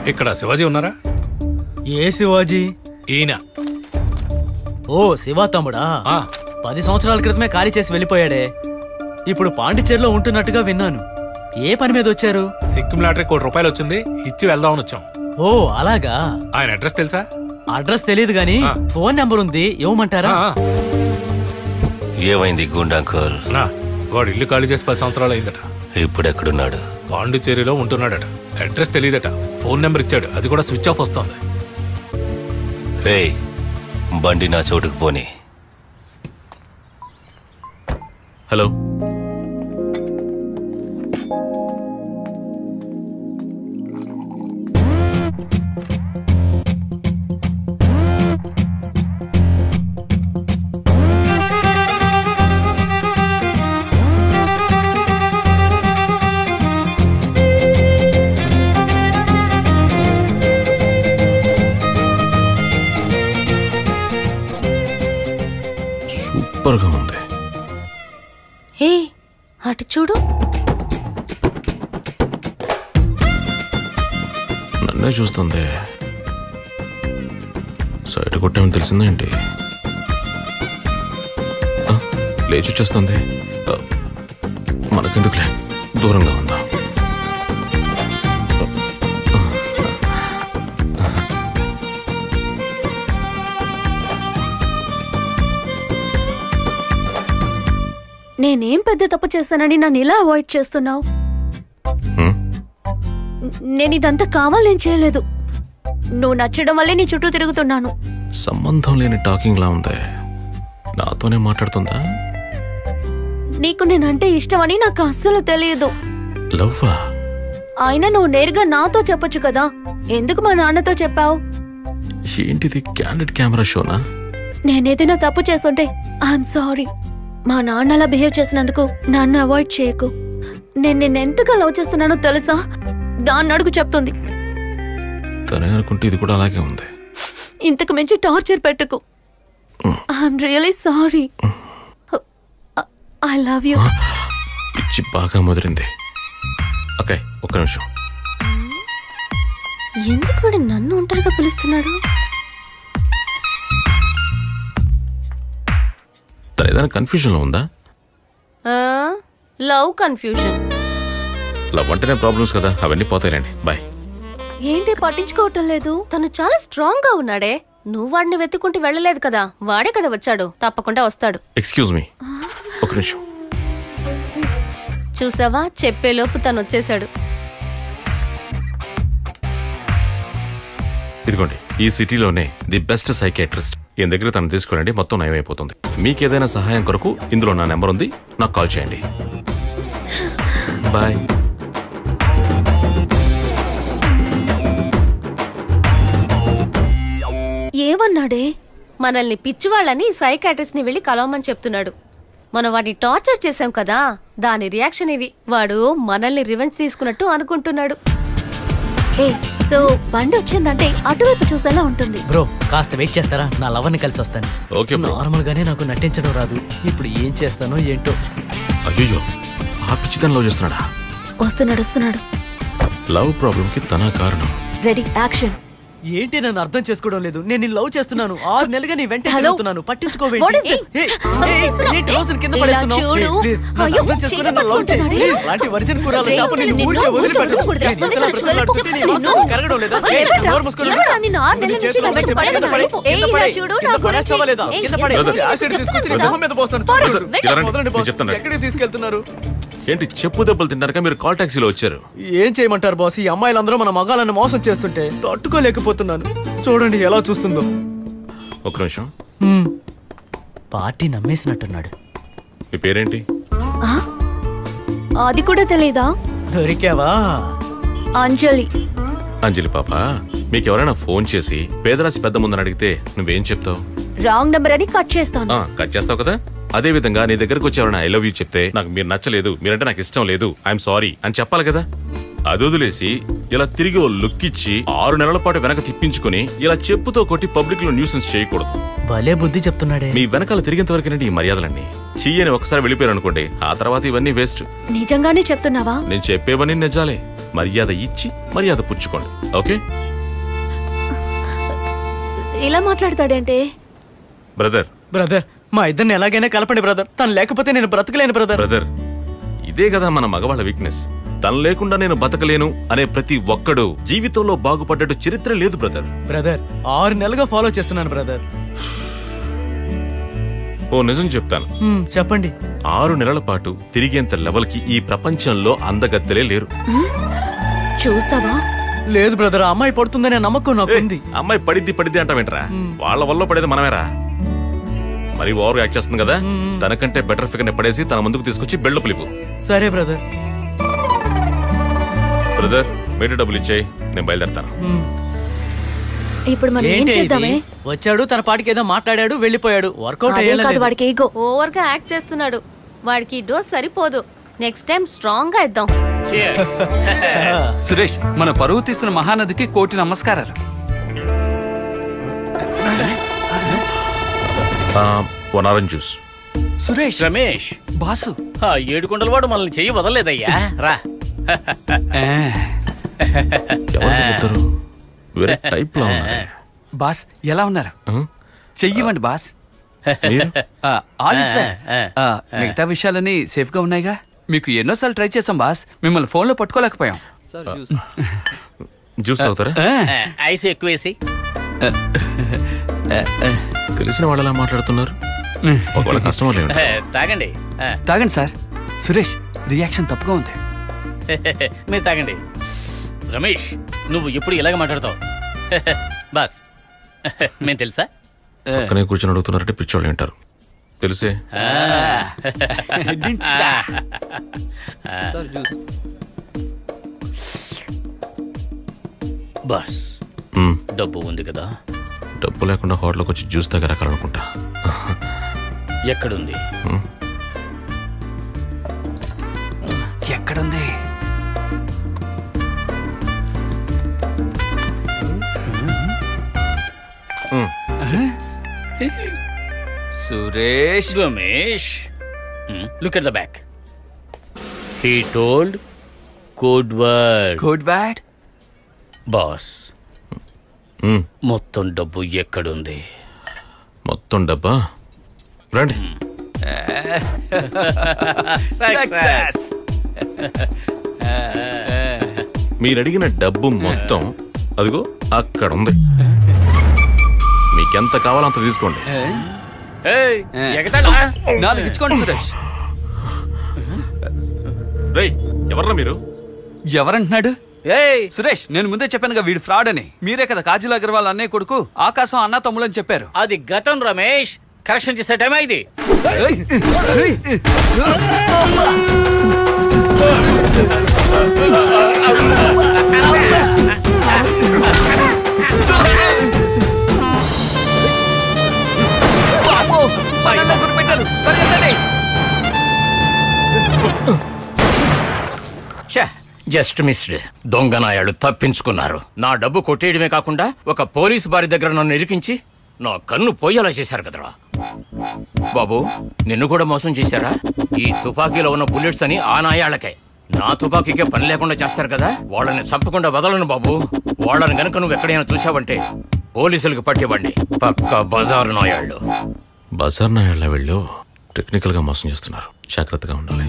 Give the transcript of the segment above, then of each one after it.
ఇక్కడ శివాజీ ఉన్నారా ఏ శివాజీ ఈయన ఓ శివ తమ్ముడా ఆ, పది సంవత్సరాల క్రితమే ఖాళీ చేసి వెళ్ళిపోయాడే ఇప్పుడు పాండిచ్చేరిలో ఉంటున్నట్టుగా విన్నాను ఏ పని మీద వచ్చారు సిక్కిం లాటరీ కోటి రూపాయలు వచ్చింది ఇచ్చి వెళ్దామని వచ్చాం ఓ అలాగా ఆయన అడ్రస్ తెలుసా అడ్రస్ తెలియదు గాని ఆ. ఫోన్ నెంబర్ ఉంది ఇవ్వమంటారా ఆ, ఏమైంది గుండాంకోల్ నా వాడు ఇల్లు ఖాళీ చేసి పది సంవత్సరాలు అయిందట ఇప్పుడెక్కడున్నాడు పాండిచ్చేరిలో ఉంటున్నాడట అడ్రస్ తెలియదట ఫోన్ నెంబర్ ఇచ్చాడు అది కూడా స్విచ్ ఆఫ్ వస్తోంది రేయ్ బండి నా చోటుకు పోని హలో సూపర్గా ఉంది ఏ అటు చూడు నన్నే చూస్తుంది సైడ్ కొట్టామని తెలిసిందా ఏంటి ఆ, లేచి వచ్చేస్తుంది ఆ, మనకెందుకులే దూరంగా ఉందా నేనేం పెద్ద తప్పు చేశానని నన్ను ఇలా అవాయిడ్ చేస్తున్నావు హ్మ్? నేను ఇదంతా కావాలని చేయలేదు నువ్వు నచ్చడం వల్లే నీ చుట్టూ తిరుగుతున్నాను సంబంధం లేని టాకింగ్ లా ఉంది నాతోనే మాట్లాడుతుందా నీకు నేనంటే ఇష్టమని నాకు అస్సలు తెలియదు లవ్వా అయినా నువ్వు నేరుగా నాతో చెప్పొచ్చు కదా ఎందుకు మా నాన్నతో చెప్పావు ఏంటిది క్యాండిడ్ కెమెరా షోనా నేనేదైనా తప్పు చేస్తుంటే ఐఎమ్ సారీ మా నాన్న అలా బిహేవ్ చేసినందుకు నన్ను అవాయిడ్ చేయకు నేను నిన్నెంతగా లవ్ చేస్తున్నానో తెలుసా దాన్ని అడుగు చెప్తుంది తనే అనుకుంటే ఇది కూడా అలాగే ఉంది ఇంతకు మించి టార్చర్ పెట్టుకు I'm really sorry I love you పిచ్చి బాగా ముదిరింది ఓకే ఒక్క నిమిషం ఎందుకు వీడు నన్ను ఒంటరిగా పిలుస్తున్నాడు తను ఏదైనా కన్ఫ్యూజన్లో ఉందా లవ్ కన్ఫ్యూజన్ లవ్ అంటేనే ప్రాబ్లమ్స్ కదా అవన్నీ పోతాయిలేండి బాయ్ ఏంటి పట్టించుకోవటం లేదు తను చాలా స్ట్రాంగ్ గా ఉన్నాడే నువ్వు వాడిని వెతుక్కుంటూ వెళ్ళలేదు కదా వాడే కదా వచ్చాడు తప్పకుండా వస్తాడు ఎక్స్క్యూజ్ మీ ఒక నిమిషం చూసావా చెప్పేలోపు తను వచ్చేసాడు ఇదిగోండి ఈ సిటీలోనే ది బెస్ట్ సైకియాట్రిస్ట్ ఈయన దగ్గర తను తీసుకురండి మొత్తం నయమైపోతుంది మీకు ఏదైనా సహాయం కొరకు ఇందులో నా నెంబర్ ఉంది నాకు కాల్ చేయండి బాయ్ ఏమన్నాడే మనల్ని పిచ్చివాళ్ళని సైకాట్రిస్ట్ ని వెళ్ళి కలవమని చెప్తున్నాడు మనం వాడిని టార్చర్ చేశాం కదా దాని రియాక్షన్ ఇవి వాడు మనల్ని రివెంజ్ తీసుకున్నట్టు అనుకుంటున్నాడు ఏ సో బండి వచ్చిందంటే అటువైపు చూసేలా ఉంటుంది బ్రో కాస్త వెయిట్ చేస్తారా నా లవర్ని కలిసి వస్తాను ఓకే బ్రో నార్మల్ గానే నాకు నటించడం రాదు ఇప్పుడు ఏం చేస్తానో ఏంటో అయ్యో ఆ పిచ్చితనం లవ్ చేస్తున్నాడా వస్తున్నాడు వస్తున్నాడు లవ్ ప్రాబ్లంకి తన కారణం రెడీ యాక్షన్ ఏంటి నన్ను అర్థం చేసుకోవడం లేదు నేను నిన్ను లవ్ చేస్తున్నాను ఆరు నెలలుగా నీ వెంట Hello? తిరుగుతున్నాను పట్టించుకోవేంటి What is this? ఏయ్, ఏం ఏయ్, చేస్తున్నావ్? ఏంటి రోజున కింద ఇలా పడేస్తున్నావ్? చూడు. ఏయ్, please, నన్ను అయ్యో, అర్థం చేసుకుని చెయ్యి నన్ను love చేయి. పట్టుకుంటున్నాడే. Please, లాంటి వర్జిన్ కుర్రాల రేయ్, శాపం నిన్ను నిన్ను ఊరికే ఊరికే వదిలిపెట్టను. వదిలిపెట్టను. నేను ఇంతలా వదిలిపెట్టను. బ్రతిమలాడుతుంటే నీ నిన్ను- మనసు కరగడం లేదా? అసలు ఏయ్, ఎవరు- నోరు మూసుకొని ఎవరు ఉండు. నిన్ను ఆరు నెలల నీ నుంచి చేతిలో నా వెంట వచ్చి పడేది కింద పడే, నాకు. కింద ఏయ్, ఇలా పడే, చూడు, కింద నా గురించి. పడేస్తావా లేదా? ఏయ్, కింద పడే. ఎవరు? యాసిడ్ తీసుకొచ్చి నీ చెప్తున్నాను మొహం మీద పోస్తాను. పోరు, చూడు. వెళ్ళు. ఇలా రండి, వదలండి నేను బాస్. చెప్తాను. ఎక్కడికి తీసుకెళ్తున్నారు ఏంటి చెప్పు దెబ్బలు తింటారుగా మీరు కాల్ టాక్సీలో వచ్చారు ఏం చేయమంటారు బాస్ ఈ అమ్మాయిలందరూ మన మగాలను మోసం చేస్తుంటే తట్టుకోలేకపోతున్నాను చూడండి ఎలా చూస్తుందో ఒక నిమిషం పార్టీ నమ్మేసినట్టున్నాడు మీ పేరేంటి అది కూడా తెలీదా దొరికావా అంజలి అంజలి పాప మీకు ఎవరైనా ఫోన్ చేసి పేదరాశి పెద్ద ముందని అడిగితే నువ్వేం చెప్తావు రాంగ్ నెంబర్ అని కట్ చేస్తాను ఆ, కట్ చేస్తావు కదా అదే విధంగా నీ దగ్గరకు వచ్చి ఎవరైనా ఐ లవ్ యూ చెప్తే నాకు మీరు నచ్చలేదు మీరంటే నాకు ఇష్టం లేదు ఐఎమ్ సారీ అని చెప్పాలి కదా అది వదిలేసి ఇలా తిరిగి ఓ లుక్ ఇచ్చి ఆరు నెలల పాటు వెనక తిప్పించుకుని ఇలా చెప్పుతో కొట్టి పబ్లిక్ లో న్యూసెన్స్ చేయకూడదు భలే బుద్ధి చెప్తున్నాడే మీ వెనకాల తిరిగేంత వరకేనండి ఈ మర్యాదలన్నీ చెయ్యని ఒకసారి వెళ్ళిపోయారు అనుకోండి ఆ తర్వాత ఇవన్నీ వేస్ట్ నిజంగానే చెప్తున్నావా నేను చెప్పేవన్నీ నిజాలే మర్యాద ఇచ్చి మర్యాద పుచ్చుకోండి ఓకే ఇలా మాట్లాడతాడేంటే బ్రదర్ బ్రదర్ మా ఇద్దరిని ఎలాగైనా కలపండి బ్రదర్ తను లేకపోతే నేను బ్రతకలేను బ్రదర్ బ్రదర్ ఇదే కదా మన మగవాళ్ళ వీక్నెస్ తను లేకుండా నేను బతకలేను అనే ప్రతి ఒక్కడు జీవితంలో బాగుపడ్డట్టు చరిత్ర లేదు బ్రదర్ బ్రదర్ ఆరు నెలలుగా ఫాలో చేస్తున్నాను బ్రదర్ ఓ నిజం చెప్తాను హ్మ్, చెప్పండి ఆరు నెలల పాటు తిరిగేంత లెవెల్కి ఈ ప్రపంచంలో అందగత్తెలే లేరు చూసావా లేదు బ్రదర్ ఆ అమ్మాయి పడుతుందనే నమ్మకం నాకు ఏయ్, ఉంది అమ్మాయి పడిద్ది పడిద్ది అంటావేంట్రా వాళ్ళ వల్ల పడేది మనమేరా మరి ఓవర్ యాక్ట్ చేస్తుంది కదా తనకంటే బెటర్ ఫిగర్ ని పడేసి తన ముందుకు తీసుకొచ్చి బెల్డ్ పిలుపు సరే బ్రదర్ బ్రదర్ మీటర్ డబ్బులు ఇచ్చేయి నేను బయలుదేరతాను ఇప్పుడు మనం ఏం ఏంటి చేద్దామే ఇది? వచ్చాడు తన పాటికి ఏదో మాట్లాడాడు వెళ్ళిపోయాడు వర్కౌట్ అదే కాదు వాడికి ఈగో ఓవర్ గా యాక్ట్ చేస్తున్నాడు వాడికి ఈ డోస్ సరిపోదు నెక్స్ట్ టైం స్ట్రాంగ్ గా ఇద్దాం సురేష్ మన పరువు తీసిన మహానదికి కోటి నమస్కారాలు one orange juice Suresh Ramesh boss ఆ ఏడుకొండల వాడు మనల్ని చెయ్యి వదలలేదయ్యా రా వేరే టైప్ లో ఉన్నారు బాస్ ఎలా ఉన్నారు చెయ్యివ్వండి బాస్ మీరు ఆ, ఆల్ ఇస్ వెల్. ఆ, మిగతా విషయాలన్నీ సేఫ్ గా ఉన్నాయిగా మీకు ఎన్నోసార్లు ట్రై చేసాం బాస్ మిమ్మల్ని ఫోన్ లో పట్టుకోలేకపోయాం జ్యూస్ తాగుతారా ఆ, ఆ, ఐస్ ఎక్కువేసి తెలిసిన వాళ్ళు ఎలా మాట్లాడుతున్నారు ఒకవేళ కస్టమర్లు ఏమిటి? ఆ, తాగండి ఆ, తాగండి సార్ సురేష్ రియాక్షన్ తప్పుగా ఉంది మీరు తాగండి రమేష్ నువ్వు ఎప్పుడు ఇలాగ మాట్లాడతావు బాస్ మేము తెలుసా పక్కనే కూర్చొని అడుగుతున్నారంటే పిచ్చోళ్ళు వింటారు తెలిసే బాస్ మ్మ్. డబ్బు ఉంది కదా డబ్బు లేకుండా హోటల్కి వచ్చి జ్యూస్ తాగరకాలనుకుంటా ఎక్కడుంది ఎక్కడుంది Suresh Ramesh look at the back he told code word good bad boss hmm. మొత్తం డబ్బు ఎక్కడుంది మొత్తం డబ్బా రండి మీరు అడిగిన డబ్బు మొత్తం అదిగో అక్కడ ఉంది మీకెంత కావాలో అంత తీసుకోండి ఏయ్, ఎగతాళా? నాలుగు ఇచ్చుకోండి సురేష్ రేయ్ ఎవర్రా మీరు ఎవరంటున్నాడు ఏయ్ సురేష్ నేను ముందే చెప్పానుగా వీడు ఫ్రాడ్ అని మీరే కదా కాజల్ అగర్వాల్ అన్నయ్య కొడుకు ఆకాశం అన్న తమ్ములని చెప్పారు అది గతం రమేష్ కరెక్షన్ చేసే టైం ఇది ఏయ్, ఏయ్. బాబు, మనల్ని గురిపెట్టారు. పరిగెత్తండి. జస్ట్ మిస్డ్ దొంగ నాయాళ్ళు తప్పించుకున్నారు నా డబ్బు కొట్టేయడమే కాకుండా ఒక పోలీసు బారి దగ్గర నన్ను ఇరికించి నా కన్ను పోయేలా చేశారు కదరా బాబు నిన్ను కూడా మోసం చేశారా ఈ తుపాకీలో ఉన్న బుల్లెట్స్ అని ఆ నాయాళ్ళకే నా తుపాకీకే పని లేకుండా చేస్తారు కదా వాళ్ళని చంపకుండా వదలను బాబు వాళ్ళని గనుక నువ్వు ఎక్కడైనా చూసావంటే పోలీసులకు పట్టేవాడిని పక్క బజారు నాయాళ్ళు బజార్ నాయాళ్ళ వెళ్ళు టెక్నికల్ గా మోసం చేస్తున్నారు జాగ్రత్తగా ఉండాలి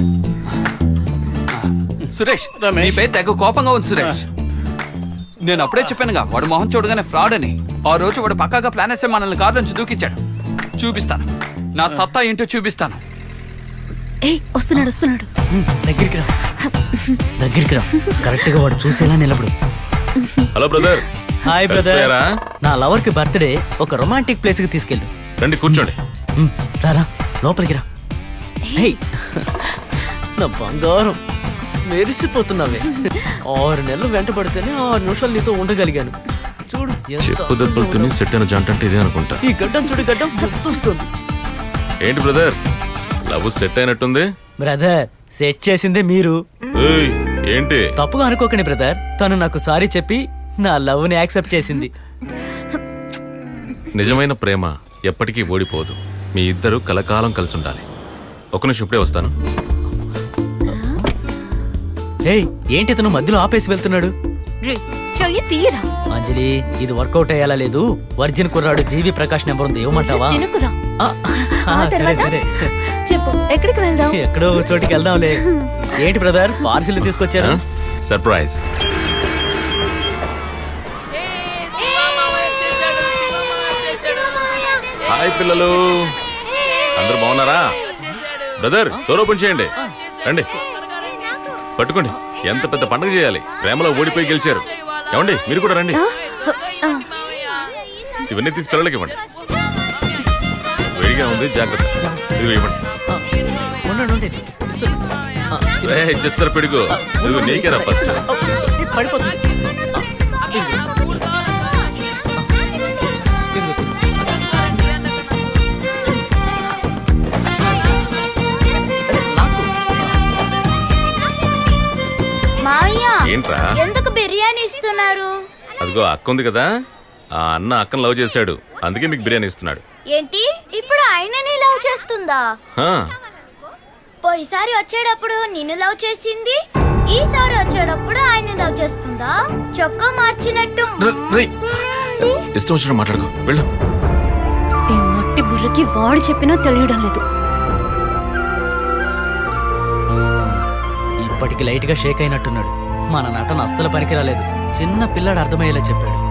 సురేష్ రమేష్. నీ పేరు తెగ కోపంగా ఉంది సురేష్ నేను అప్పుడే చెప్పానుగా వాడు మొహం చూడగానే ఫ్రాడ్ అని ఆ రోజు వాడు పక్కాగా ప్లాన్ వేస్తే మనల్ని కారు నుంచి దూకించాడు చూపిస్తాను నా సత్తా ఏంటో చూపిస్తాను ఏయ్ వస్తున్నాడు వస్తున్నాడు హ్మ్, దగ్గరికి రా దగ్గరికి రా కరెక్ట్ గా వాడు చూసేలా నిలబడు హలో బ్రదర్ హాయ్ బ్రదర్ కలిసిపోయారా? నా లవర్ కి బర్త్డే ఒక రొమాంటిక్ ప్లేస్ కి తీసుకెళ్ళు రండి కూర్చోండి హ్మ్, రారా లోపలికి రా హేయ్, నా బంగారం మెరిసిపోతున్నావే ఆరు నెలలు వెంట పడితేనే ఆరు నిమిషాలు నీతో ఉండగలిగాను చూడు ఎంత చెప్పు దెబ్బలు అందంగా తిని ఉన్నావు. సెట్ అయిన జంట అంటే ఇదే అనుకుంటా ఈ గడ్డం చూడు గడ్డం గుర్తొస్తుంది ఏంటి బ్రదర్ లవ్ సెట్ అయినట్టుంది బ్రదర్ సెట్ చేసిందే మీరు ఏయ్, ఏంటి తప్పుగా అనుకోకండి బ్రదర్ తను నాకు సారీ చెప్పి నా లవ్ ని యాక్సెప్ట్ చేసింది నిజమైన ప్రేమ ఎప్పటికీ ఓడిపోదు మీ ఇద్దరు కలకాలం కలిసి ఉండాలి ఒక నిమిషం ఇప్పుడే వస్తాను ఏయ్ ఏంటి ఇతను మధ్యలో ఆపేసి వెళ్తున్నాడు రే, చెయ్యి తీయరా అంజలి ఇది వర్కౌట్ అయ్యేలా లేదు వర్జిన్ కుర్రాడు జీవి ప్రకాష్ నెంబర్ ఉంది ఇవ్వమంటావా తినుకురా ఆ, ఆ, ఆ సరే తర్వాత? సరే చెప్పు ఎక్కడికి వెళ్దాం ఎక్కడో ఒక చోటికి వెళ్దాంలే ఏంటి బ్రదర్ పార్సిల్ తీసుకొచ్చారు సర్ప్రైజ్ హాయ్ పిల్లలు అందరూ బాగున్నారా బ్రదర్ డోర్ ఓపెన్ చేయండి రండి పట్టుకోండి ఎంత పెద్ద పండుగ చేయాలి ప్రేమలో ఓడిపోయి గెలిచారు ఏమండి మీరు కూడా రండి ఇవన్నీ తీసి పిల్లలకి ఇవ్వండి వేడిగా ఉంది జాగ్రత్త ఇదిగో ఇవ్వండి ఆ, ఉండండి ఉండండి. ఇస్తున్నా. ఆ, ఇది- ఏ చిత్తర పిడుగు ఇదిగో నీకేరా ఫస్ట్ ఆ, ఏ, పడిపోతుంది ఆ, ఇదిగో. ఇదిగో తీసుకో. అరే, లాక్కు. మావయ్య ఏంట్రా ఎందుకు బిర్యానీ ఇస్తున్నారు అదిగో అక్క ఉంది కదా ఆ అన్న అక్కను లవ్ చేశాడు అందుకే మీకు బిర్యానీ ఇస్తున్నాడు ఏంటి ఇప్పుడు ఆయనని లవ్ చేస్తుందా ఆ, పోయిసారి వచ్చేటప్పుడు నిన్ను లవ్ చేసింది ఈసారి వచ్చేటప్పుడు ఆయన లవ్ చేస్తుందా చొక్కా మార్చినట్టు ర- రేయ్. ఇష్టం వచ్చినట్టు మాట్లాడుకో వెళ్ళు ఈ మట్టి బుర్రకి వాడు చెప్పినా తెలియడం లేదు ఇప్పటికి లైట్ గా షేక్ అయినట్టున్నాడు మన నటన అస్సలు పనికి రాలేదు చిన్న పిల్లాడు అర్థమయ్యేలా చెప్పాడు